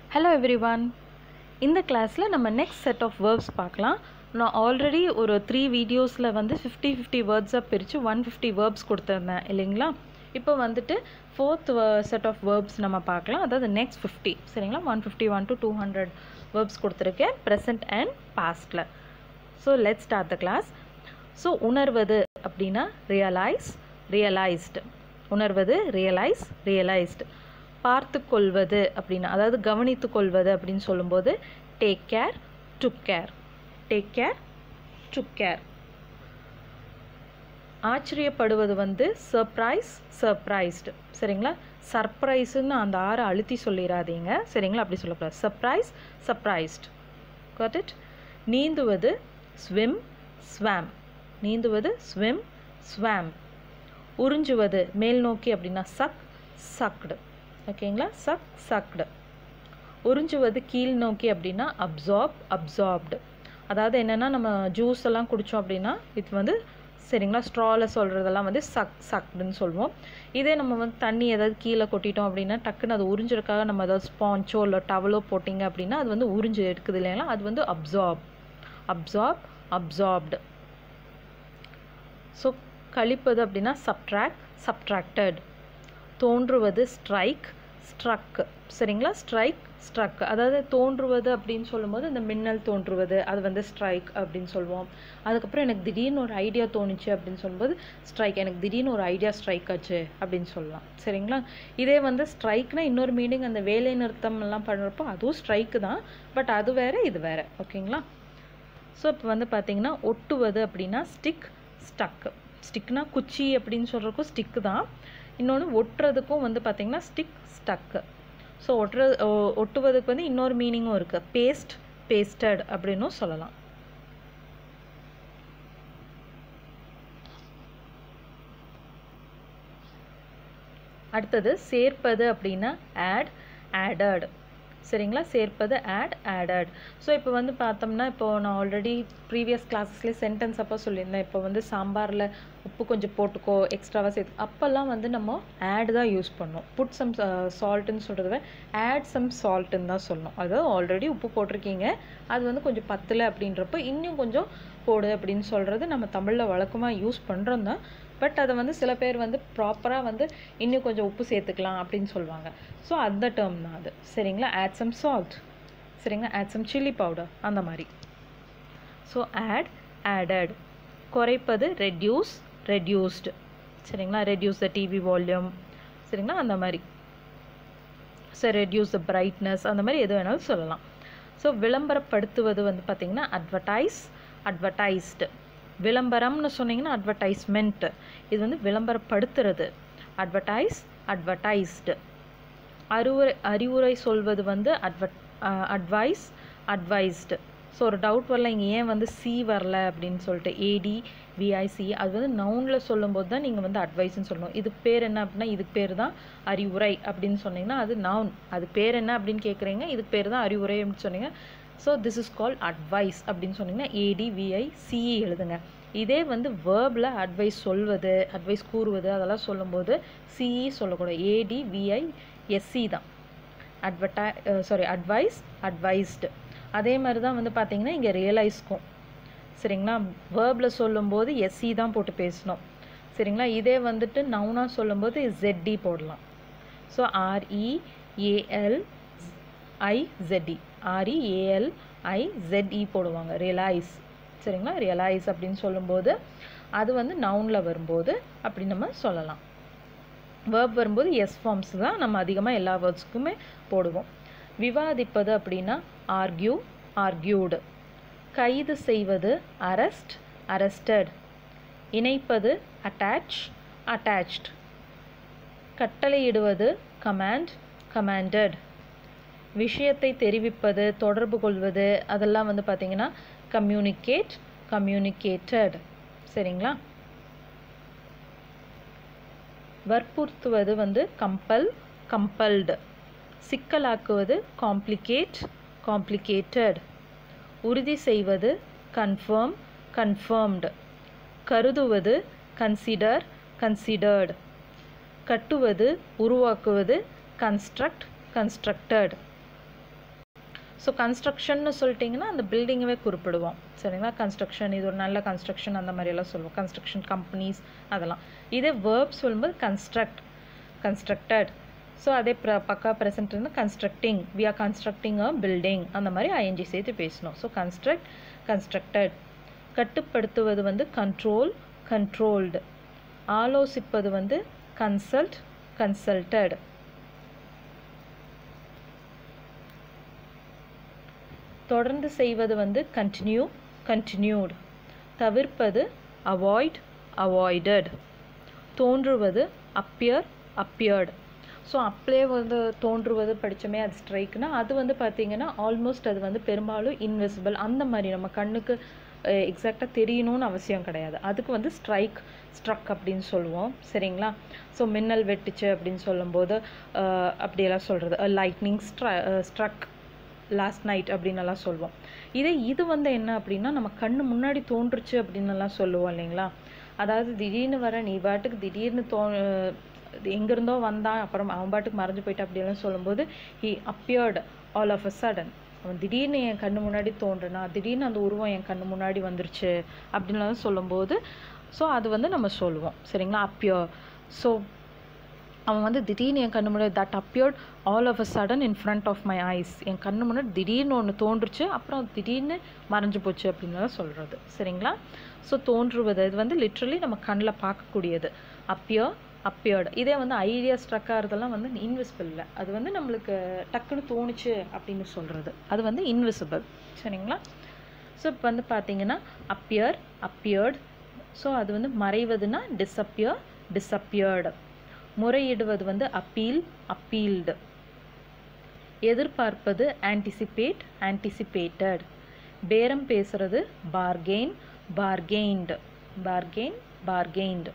hello everyone இந்த கிளாஸில் நம்ம நெக்ஸ்ட் செட் ஆஃப் வேர்ப்ஸ் பார்க்கலாம் நான் ஆல்ரெடி ஒரு த்ரீ வீடியோஸில் வந்து ஃபிஃப்டி ஃபிஃப்டி வேர்ட்ஸாக பிரித்து ஒன் ஃபிஃப்டி வேர்ப்ஸ் கொடுத்துருந்தேன் இல்லைங்களா இப்போ வந்துட்டு ஃபோர்த் செட் ஆஃப் வேர்ப்ஸ் நம்ம பார்க்கலாம் அதாவது நெக்ஸ்ட் ஃபிஃப்டி சரிங்களா one fifty one to two hundred verbs கொடுத்துருக்கேன் ப்ரெசன்ட் அண்ட் பாஸ்டில் so let start the class so உணர்வது அப்படின்னா ரியலைஸ் ரியலைஸ்டு உணர்வது ரியலைஸ் ரியலைஸ்டு பார்த்து கொள்வது அப்படின்னா அதாவது கவனித்து கொள்வது அப்படின்னு சொல்லும்போது take care took care take care took care ஆச்சரியப்படுவது வந்து சர்ப்ரைஸ் சர்ப்ரைஸ்டு சரிங்களா சர்ப்ரைஸுன்னு அந்த ஆறை அழுத்தி சொல்லிடாதீங்க சரிங்களா அப்படி சொல்லக்கூடாது சர்ப்ரைஸ் சர்ப்ரைஸ்ட் காட் இட் நீந்துவது ஸ்விம் ஸ்வாம் நீந்துவது ஸ்விம் ஸ்வாம் உறிஞ்சுவது மேல் நோக்கி அப்படின்னா சக் சக்டு ஓகேங்களா சக் சக்டு உறிஞ்சுவது கீழ் நோக்கி அப்படின்னா அப்சார்ப் அப்சார்ப்டு அதாவது என்னென்னா நம்ம ஜூஸ் எல்லாம் குடித்தோம் அப்படின்னா இது வந்து சரிங்களா ஸ்ட்ராவில் சொல்கிறதெல்லாம் வந்து சக் சக்டுன்னு சொல்லுவோம் இதே நம்ம வந்து தண்ணி ஏதாவது கீழே கொட்டிட்டோம் அப்படின்னா டக்குன்னு அது உறிஞ்சிருக்காக நம்ம ஏதாவது ஸ்பாஞ்சோ இல்லை டவலோ போட்டிங்க அப்படின்னா அது வந்து உறிஞ்சு எடுக்குது இல்லைங்களா அது வந்து அப்சார்ப் அப்சார்ப் அப்சார்ப்டு ஸோ கழிப்பது அப்படின்னா சப்ட்ராக்ட் சப்ட்ராக்டட் தோன்றுவது ஸ்ட்ரைக் ஸ்ட்ரக் சரிங்களா ஸ்ட்ரைக் ஸ்ட்ரக் அதாவது தோன்றுவது அப்படின்னு சொல்லும்போது இந்த மின்னல் தோன்றுவது அது வந்து ஸ்ட்ரைக் அப்படின்னு சொல்லுவோம் அதுக்கப்புறம் எனக்கு திடீர்னு ஒரு ஐடியா தோணுச்சு அப்படின்னு சொல்லும்போது ஸ்ட்ரைக் எனக்கு திடீர்னு ஒரு ஐடியா ஸ்ட்ரைக் ஆச்சு அப்படின்னு சொல்லலாம் சரிங்களா இதே வந்து ஸ்ட்ரைக்னா இன்னொரு மீனிங் அந்த வேலை நிறுத்தம் எல்லாம் பண்ணுறப்போ அதுவும் ஸ்ட்ரைக்கு தான் பட் அது வேறு இது வேறு ஓகேங்களா ஸோ இப்போ வந்து பார்த்தீங்கன்னா ஒட்டுவது அப்படின்னா ஸ்டிக் ஸ்டக்கு ஸ்டிக்னா குச்சி அப்படின்னு சொல்கிறக்கும் ஸ்டிக்கு தான் இன்னொன்று ஒட்டுறதுக்கும் வந்து பார்த்திங்கன்னா ஸ்டிக் ஸ்டக்கு ஸோ ஒட்டுற ஒட்டுவதுக்கு வந்து இன்னொரு மீனிங்கும் இருக்குது பேஸ்ட் பேஸ்டட் அப்படின்னும் சொல்லலாம் அடுத்தது சேர்ப்பது அப்படின்னா ஆட் ஆடட் சரிங்களா சேர்ப்பது ஆட் ஆடட் ஸோ இப்போ வந்து பார்த்தோம்னா இப்போது நான் ஆல்ரெடி ப்ரீவியஸ் கிளாஸஸ்லேயே சென்டென்ஸ் அப்போ சொல்லியிருந்தேன் இப்போ வந்து சாம்பாரில் உப்பு கொஞ்சம் போட்டுக்கோ எக்ஸ்ட்ராவாக சேர்த்து அப்போல்லாம் வந்து நம்ம ஆட் தான் யூஸ் பண்ணோம் புட் சம் சால்ட்டுன்னு சொல்கிறத ஆட் சம் சால்ட்டுன்னு தான் சொல்லணும் அதாவது ஆல்ரெடி உப்பு போட்டிருக்கீங்க அது வந்து கொஞ்சம் பத்தலை அப்படின்றப்போ இன்னும் கொஞ்சம் போடு அப்படின்னு சொல்கிறது நம்ம தமிழில் வழக்கமாக யூஸ் பண்ணுறோம் தான் பட் அதை வந்து சில பேர் வந்து ப்ராப்பராக வந்து இன்னும் கொஞ்சம் உப்பு சேர்த்துக்கலாம் அப்படின்னு சொல்லுவாங்க ஸோ அந்த டேர்ம் தான் அது சரிங்களா ஆட் சம் சால்ட் சரிங்களா ஆட் சம் சில்லி பவுடர் அந்த மாதிரி ஸோ ஆட் ஆடட் குறைப்பது ரெட்யூஸ் ரெட்யூஸ்டு சரிங்களா ரெட்யூஸ் த டிவி வால்யூம் சரிங்களா அந்த மாதிரி ஸோ ரெட்யூஸ் த பிரைட்னஸ் அந்த மாதிரி எது வேணாலும் சொல்லலாம் ஸோ விளம்பரப்படுத்துவது வந்து பார்த்திங்கன்னா அட்வர்டைஸ் அட்வர்டைஸ்டு விளம்பரம்னு சொன்னீங்கன்னா அட்வர்டைஸ்மெண்ட் இது வந்து விளம்பரப்படுத்துறது அட்வர்டைஸ் அட்வர்டைஸ்டு அறிவுரை அறிவுரை சொல்வது வந்து அட்வர்ட் அட்வைஸ் அட்வைஸ்டு ஸோ ஒரு டவுட் வரல இங்கே ஏன் வந்து சி வரல அப்படின்னு சொல்லிட்டு ஏடி விஐசி அது வந்து நவுனில் சொல்லும்போது தான் நீங்கள் வந்து அட்வைஸ்ன்னு சொல்லணும் இது பேர் என்ன அப்படின்னா இதுக்கு பேர் தான் அறிவுரை அப்படின்னு சொன்னீங்கன்னா அது நவுன் அது பேர் என்ன அப்படின்னு கேட்குறீங்க இதுக்கு பேர் தான் அறிவுரை அப்படின்னு சொன்னீங்க so this is call advise அப்படின்னு சொன்னீங்கன்னா ஏடிவிஐ சிஇ எழுதுங்க இதே வந்து வேர்பில் அட்வைஸ் சொல்வது அட்வைஸ் கூறுவது அதெல்லாம் சொல்லும்போது சிஇ சொல்லக்கூடாது ஏடிவிஐ எஸ்சி தான் அட்வர்டை சாரி அட்வைஸ் அட்வைஸ்டு அதே மாதிரி தான் வந்து பார்த்தீங்கன்னா இங்கே ரியலைஸ்க்கும் சரிங்களா வேர்பில் சொல்லும்போது எஸ்சி தான் போட்டு பேசணும் சரிங்களா இதே வந்துட்டு நவுனாக சொல்லும்போது ஜெட்டி போடலாம் ஸோ ஆர்இஏஎல் ஐசெட்இ ஆர்இஏஎல் ஐசெட்இ போடுவாங்க ரியலைஸ் சரிங்களா ரியலைஸ் அப்படின்னு சொல்லும்போது அது வந்து நவுனில் வரும்போது அப்படி நம்ம சொல்லலாம் வேர்ப் வரும்போது எஸ் ஃபார்ம்ஸ் தான் நம்ம அதிகமாக எல்லா வேர்ட்ஸ்க்குமே போடுவோம் விவாதிப்பது அப்படின்னா ஆர்கியூ ஆர்கியூடு கைது செய்வது அரெஸ்ட் அரெஸ்டட் இணைப்பது அட்டாச் அட்டாச்ட் கட்டளையிடுவது கமாண்ட் கமாண்டட் விஷயத்தை தெரிவிப்பது தொடர்பு கொள்வது அதெல்லாம் வந்து பார்த்திங்கன்னா கம்யூனிகேட் கம்யூனிகேட்டட் சரிங்களா வற்புறுத்துவது வந்து கம்பல் கம்பல்டு சிக்கலாக்குவது காம்ப்ளிகேட் காம்ப்ளிகேட்டட் உறுதி செய்வது கன்ஃபர்ம் கன்ஃபர்ம்டு கருதுவது கன்சிடர் கன்சிடர்டு கட்டுவது உருவாக்குவது கன்ஸ்ட்ரக்ட் கன்ஸ்ட்ரக்டட் ஸோ கன்ஸ்ட்ரக்ஷன்னு சொல்லிட்டிங்கன்னா அந்த பில்டிங்கவே குறிப்பிடுவோம் சரிங்களா கன்ஸ்ட்ரக்ஷன் இது ஒரு நல்ல கன்ஸ்ட்ரக்ஷன் அந்த மாதிரியெல்லாம் சொல்லுவோம் கன்ஸ்ட்ரக்ஷன் கம்பெனிஸ் அதெல்லாம் இதே வேர்ப் சொல்லும்போது கன்ஸ்ட்ரக்ட் கன்ஸ்ட்ரக்டட் ஸோ அதே ப்ர பக்கா ப்ரெசென்ட் இருந்து constructing we are constructing a building அந்த மாதிரி ஐஎன்ஜி சேர்த்து பேசணும் ஸோ கன்ஸ்ட்ரக்ட் கன்ஸ்ட்ரக்டட் கட்டுப்படுத்துவது வந்து கண்ட்ரோல் கண்ட்ரோல்டு ஆலோசிப்பது வந்து கன்சல்ட் கன்சல்டட் தொடர்ந்து செய்வது வந்து கண்டினியூ கண்டினியூட் தவிர்ப்பது அவாய்ட் அவாய்டட் தோன்றுவது அப்பியர் அப்பியர்டு ஸோ அப்படியே வந்து தோன்றுவது படித்தோமே அது ஸ்ட்ரைக்னா அது வந்து பார்த்திங்கன்னா ஆல்மோஸ்ட் அது வந்து பெரும்பாலும் இன்விசிபிள் அந்த மாதிரி நம்ம கண்ணுக்கு எக்ஸாக்டாக தெரியணும்னு அவசியம் கிடையாது அதுக்கு வந்து ஸ்ட்ரைக் ஸ்ட்ரக் அப்படின்னு சொல்லுவோம் சரிங்களா ஸோ மின்னல் வெட்டுச்சு அப்படின்னு சொல்லும்போது அப்படியெல்லாம் சொல்கிறது லைட்னிங் ஸ்ட்ர ஸ்ட்ரக் லாஸ்ட் நைட் அப்படின்னெல்லாம் சொல்லுவோம் இதே இது வந்து என்ன அப்படின்னா நம்ம கண்ணு முன்னாடி தோன்றுச்சு அப்படின்னெல்லாம் சொல்லுவோம் இல்லைங்களா அதாவது திடீர்னு வர நீ பாட்டுக்கு திடீர்னு தோ எங்கேருந்தோ வந்தான் அப்புறம் அவன் பாட்டுக்கு மறைஞ்சு போயிட்டு அப்படியெல்லாம் சொல்லும்போது he appeared all of a sudden அவன் திடீர்னு என் கண்ணு முன்னாடி தோன்றுனா திடீர்னு அந்த உருவம் என் கண்ணு முன்னாடி வந்துருச்சு அப்படின்லாம் சொல்லும்போது ஸோ அது வந்து நம்ம சொல்லுவோம் சரிங்களா அப்பியர் ஸோ அவன் வந்து திடீர்னு என் கண்ணு முன்னாடி that appeared all of a sudden in front of my eyes என் கண்ணு முன்னாடி திடீர்னு ஒன்று தோன்றுச்சு அப்புறம் திடீர்னு மறைஞ்சு போச்சு அப்படின்னு சொல்கிறது சரிங்களா ஸோ தோன்றுவது இது வந்து லிட்ரலி நம்ம கண்ணில் பார்க்கக்கூடியது அப்பியர் அப்பியர்டு இதே வந்து ஐடியா ஸ்ட்ரக் ஆகிறதெல்லாம் வந்து இன்விசிபிள் அது வந்து நம்மளுக்கு டக்குன்னு தோணுச்சு அப்படின்னு சொல்கிறது அது வந்து இன்விசிபிள் சரிங்களா ஸோ இப்போ வந்து பார்த்தீங்கன்னா அப்பியர் அப்பியர்டு ஸோ அது வந்து மறைவதுன்னா டிஸப்பியர் டிஸப்பியர்டு முறையிடுவது வந்து அப்பீல் அப்பீல்டு எதிர்பார்ப்பது ஆன்டிசிபேட் ஆன்டிசிபேட்டட் பேரம் பேசுறது bargain bargained bargain bargained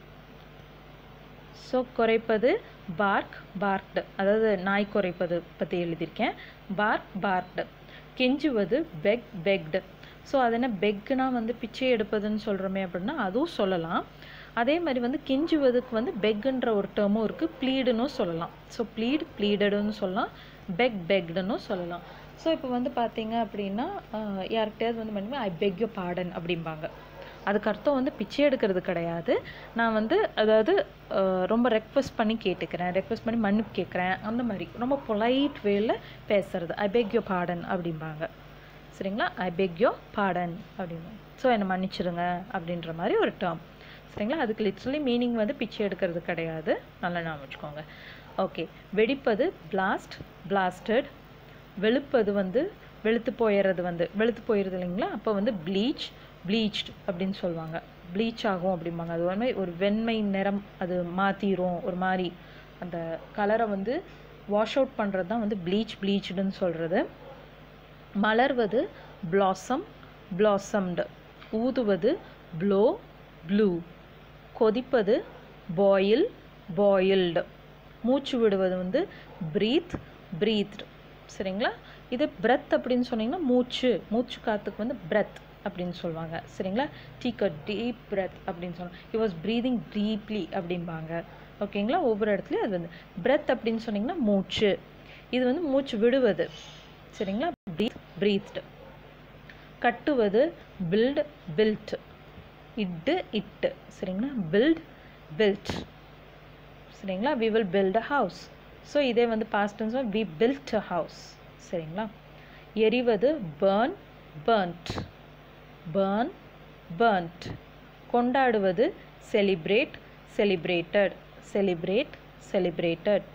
so குறைப்பது பார்க் பார்க்டு அதாவது நாய் குறைப்பது பற்றி எழுதியிருக்கேன் பார்க் பார்க்டு கெஞ்சுவது பெக் பெக்டு ஸோ அது என்ன பெக்குனா வந்து பிச்சை எடுப்பதுன்னு சொல்கிறோமே அப்படின்னா அதுவும் சொல்லலாம் அதே மாதிரி வந்து கெஞ்சுவதுக்கு வந்து பெக்குன்ற ஒரு டேர்மும் இருக்குது ப்ளீடுன்னு சொல்லலாம் ஸோ ப்ளீட் ப்ளீடடுன்னு சொல்லலாம் பெக் பெக்டுன்னு சொல்லலாம் ஸோ இப்போ வந்து பார்த்தீங்க அப்படின்னா யார்கிட்டயாவது வந்து பண்ணுவேன் ஐ பெக் யூ பாடன் அப்படிம்பாங்க அதுக்கு அர்த்தம் வந்து பிச்சை எடுக்கிறது கிடையாது நான் வந்து அதாவது ரொம்ப ரெக்வஸ்ட் பண்ணி கேட்டுக்கிறேன் ரெக்வஸ்ட் பண்ணி மன்னிப்பு கேட்குறேன் அந்த மாதிரி ரொம்ப பொலைட் வேல பேசுறது ஐ பெக் யோ பாடன் அப்படிம்பாங்க சரிங்களா ஐ பெக் யோ பாடன் அப்படிம்பாங்க ஸோ என்னை மன்னிச்சிருங்க அப்படின்ற மாதிரி ஒரு டேர்ம் சரிங்களா அதுக்கு லிட்ரலி மீனிங் வந்து பிச்சை எடுக்கிறது கிடையாது நல்லா ஞாபகம் வச்சுக்கோங்க ஓகே வெடிப்பது பிளாஸ்ட் பிளாஸ்டட் வெளுப்பது வந்து வெளுத்து போயிடுறது வந்து வெளுத்து போயிடுது இல்லைங்களா அப்போ வந்து ப்ளீச் ப்ளீச்டு அப்படின்னு சொல்லுவாங்க ப்ளீச் ஆகும் அப்படிம்பாங்க அது ஒரு மாதிரி ஒரு வெண்மை நிறம் அது மாற்றிரும் ஒரு மாதிரி அந்த கலரை வந்து வாஷ் அவுட் பண்ணுறது தான் வந்து ப்ளீச் ப்ளீச்டுன்னு சொல்கிறது மலர்வது பிளாசம் பிளாசம்டு ஊதுவது ப்ளோ ப்ளூ கொதிப்பது பாயில் பாயில்டு மூச்சு விடுவது வந்து ப்ரீத் ப்ரீத்டு சரிங்களா இது பிரெத் அப்படின்னு சொன்னீங்கன்னா மூச்சு மூச்சு காற்றுக்கு வந்து பிரெத் அப்படின்னு சொல்லுவாங்க சரிங்களா டீக் அ டீப் பிரெத் அப்படின்னு சொல்லுவாங்க ஹி வாஸ் ப்ரீதிங் டீப்லி அப்படிம்பாங்க ஓகேங்களா ஒவ்வொரு இடத்துலையும் அது வந்து பிரெத் அப்படின்னு சொன்னீங்கன்னா மூச்சு இது வந்து மூச்சு விடுவது சரிங்களா ப்ரீத் ப்ரீத்டு கட்டுவது பில்ட் பில்ட் இட்டு இட்டு சரிங்களா பில்ட் பில்ட் சரிங்களா we will build a house so இதே வந்து past tense we built a house சரிங்களா எரிவது பேர்ன் பேர்ன்ட் பேர்ன் பேர்ன்ட் கொண்டாடுவது செலிப்ரேட் செலிப்ரேட்டட் செலிப்ரேட் செலிப்ரேட்டட்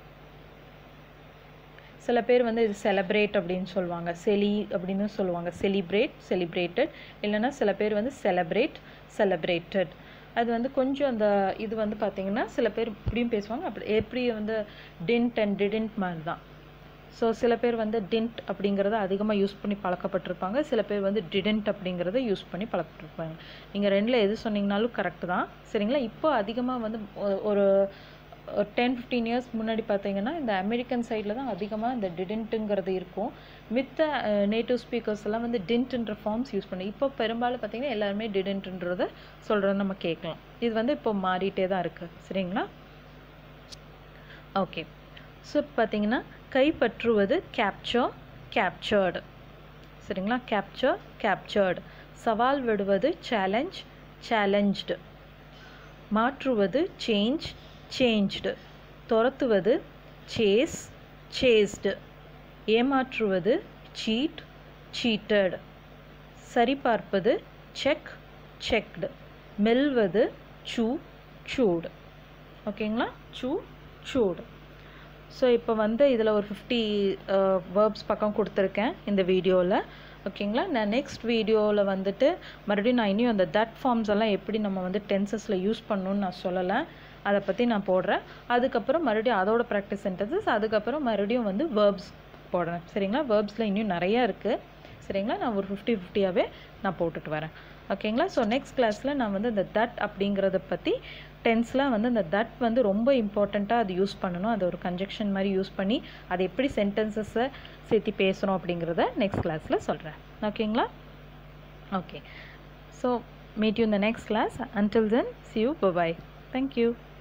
சில பேர் வந்து இது செலப்ரேட் அப்படின்னு சொல்லுவாங்க செலி அப்படின்னு சொல்லுவாங்க செலிப்ரேட் செலிப்ரேட்டட் இல்லைன்னா சில பேர் வந்து செலப்ரேட் செலப்ரேட்டட் அது வந்து கொஞ்சம் அந்த இது வந்து பார்த்திங்கன்னா சில பேர் இப்படியும் பேசுவாங்க அப்படி எப்படி வந்து டின்ட் அண்ட் டிடென்ட் மாதிரி தான் ஸோ சில பேர் வந்து டின்ட் அப்படிங்கிறத அதிகமாக யூஸ் பண்ணி பழக்கப்பட்டிருப்பாங்க சில பேர் வந்து டிடென்ட் அப்படிங்கிறத யூஸ் பண்ணி பழக்கப்பட்டிருப்பாங்க நீங்கள் ரெண்டில் எது சொன்னீங்கனாலும் கரெக்டு தான் சரிங்களா இப்போ அதிகமாக வந்து ஒரு டென் ஃபிஃப்டீன் இயர்ஸ் முன்னாடி பார்த்தீங்கன்னா இந்த அமெரிக்கன் சைடில் தான் அதிகமாக இந்த டிடென்ட்டுங்கிறது இருக்கும் மித்த நேட்டிவ் ஸ்பீக்கர்ஸ் எல்லாம் வந்து டின்ட்ன்ற ஃபார்ம்ஸ் யூஸ் பண்ணி இப்போ பெரும்பாலும் பார்த்தீங்கன்னா எல்லாருமே டிடென்ட்ன்றத சொல்கிறத நம்ம கேட்கலாம் இது வந்து இப்போ மாறிட்டே தான் இருக்குது சரிங்களா ஓகே ஸோ பார்த்தீங்கன்னா கைப்பற்றுவது கேப்சர் கேப்சர்டு சரிங்களா கேப்சர் கேப்சர்டு சவால் விடுவது சேலஞ்ச் சேலஞ்ச்டு மாற்றுவது சேஞ்ச் சேஞ்ச்டு துரத்துவது சேஸ் சேஸ்டு ஏமாற்றுவது சீட் சீட்டட் சரிபார்ப்பது செக் செக்டு மெல்வது சூ சூடு ஓகேங்களா சூ சூடு ஸோ இப்போ வந்து இதில் ஒரு ஃபிஃப்டி வேர்ப்ஸ் பக்கம் கொடுத்துருக்கேன் இந்த வீடியோவில் ஓகேங்களா நான் நெக்ஸ்ட் வீடியோவில் வந்துட்டு மறுபடியும் நான் இன்னும் அந்த தட் ஃபார்ம்ஸ் எல்லாம் எப்படி நம்ம வந்து டென்சஸில் யூஸ் பண்ணணும்னு நான் சொல்லலை அதை பற்றி நான் போடுறேன் அதுக்கப்புறம் மறுபடியும் அதோட ப்ராக்டிஸ் சென்டென்சஸ் அதுக்கப்புறம் மறுபடியும் வந்து வேர்ப்ஸ் போடுறேன் சரிங்களா வேர்ப்ஸில் இன்னும் நிறையா இருக்குது சரிங்களா நான் ஒரு ஃபிஃப்டி ஃபிஃப்டியாகவே நான் போட்டுட்டு வரேன் ஓகேங்களா ஸோ நெக்ஸ்ட் கிளாஸில் நான் வந்து இந்த தட் அப்படிங்கிறத பற்றி டென்ஸில் வந்து இந்த தட் வந்து ரொம்ப இம்பார்ட்டண்ட்டாக அது யூஸ் பண்ணணும் அது ஒரு கன்ஜெக்ஷன் மாதிரி யூஸ் பண்ணி அது எப்படி சென்டென்சஸை சேர்த்து பேசுகிறோம் அப்படிங்கிறத நெக்ஸ்ட் கிளாஸில் சொல்கிறேன் ஓகேங்களா ஓகே ஸோ மீட் யூ இந்த next class until then see you bye bye thank you